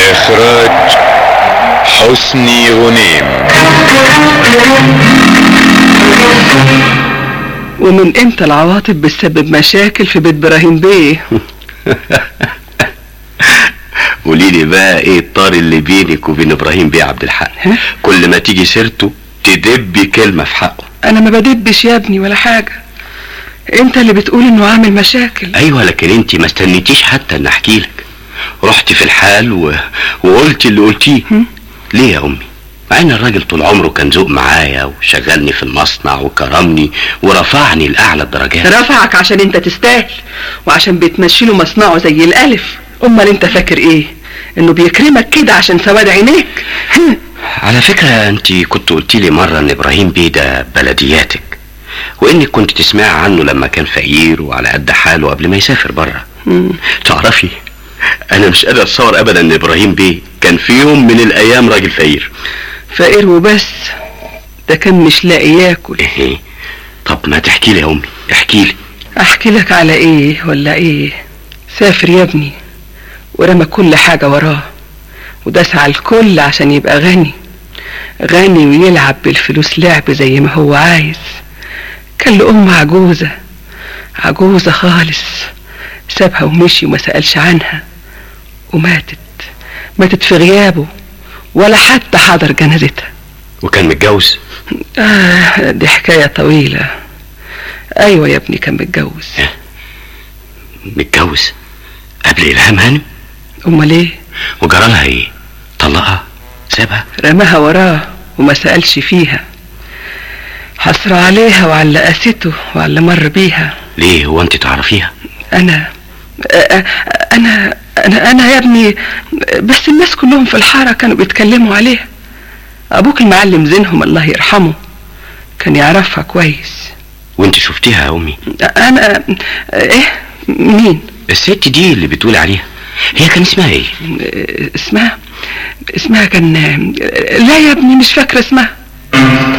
إخراج حسني غنيم ومن امتى العواطف بتسبب مشاكل في بيت ابراهيم بيه قولي لي بقى ايه الطار اللي بينك وبين ابراهيم بيه عبد الحق ها؟ كل ما تيجي سيرته تدبي كلمه في حقه انا ما بدبش يا ابني ولا حاجه انت اللي بتقول انه عامل مشاكل ايوه لكن انت ما استنيتيش حتى ان احكي لك رحت في الحال و... وقلت اللي قلتيه ليه يا امي مع ان الراجل طول عمره كان ذوق معايا وشغلني في المصنع وكرمني ورفعني لاعلى الدرجات رفعك عشان انت تستاهل وعشان بتمشي له مصنعه زي الالف امال انت فاكر ايه انه بيكرمك كده عشان سواد عينيك على فكرة انت كنت قلت لي مرة ان ابراهيم بيه ده بلدياتك وانك كنت تسمع عنه لما كان فقير وعلى قد حاله قبل ما يسافر بره تعرفي انا مش قادر اتصور ابدا ان ابراهيم بيه كان في يوم من الايام راجل فقير فقير وبس ده كان مش لاقي ياكل ايه طب ما تحكي لي يا امي احكي لي احكي لك على ايه ولا ايه سافر يا ابني ورمى كل حاجة وراه وداس على الكل عشان يبقى غني غني ويلعب بالفلوس لعب زي ما هو عايز كان له أم عجوزة عجوزة خالص سابها ومشي وما سألش عنها وماتت ماتت في غيابه ولا حتى حضر جنازتها وكان متجوز آه دي حكاية طويلة أيوة يا ابني كان متجوز متجوز قبل الهام هانم أمال إيه وجرالها ايه طلقها سابها رماها وراه وما سألش فيها حسر عليها وعلى قاسته وعلى مر بيها ليه هو انت تعرفيها أنا أ- أ- أنا أنا أنا يا ابني بس الناس كلهم في الحارة كانوا بيتكلموا عليها أبوك المعلم زينهم الله يرحمه كان يعرفها كويس وانت شفتيها يا امي أنا إيه مين الست دي اللي بتقول عليها هي كان اسمها ايه اسمها اسمها كان لا يا ابني مش فاكرة اسمها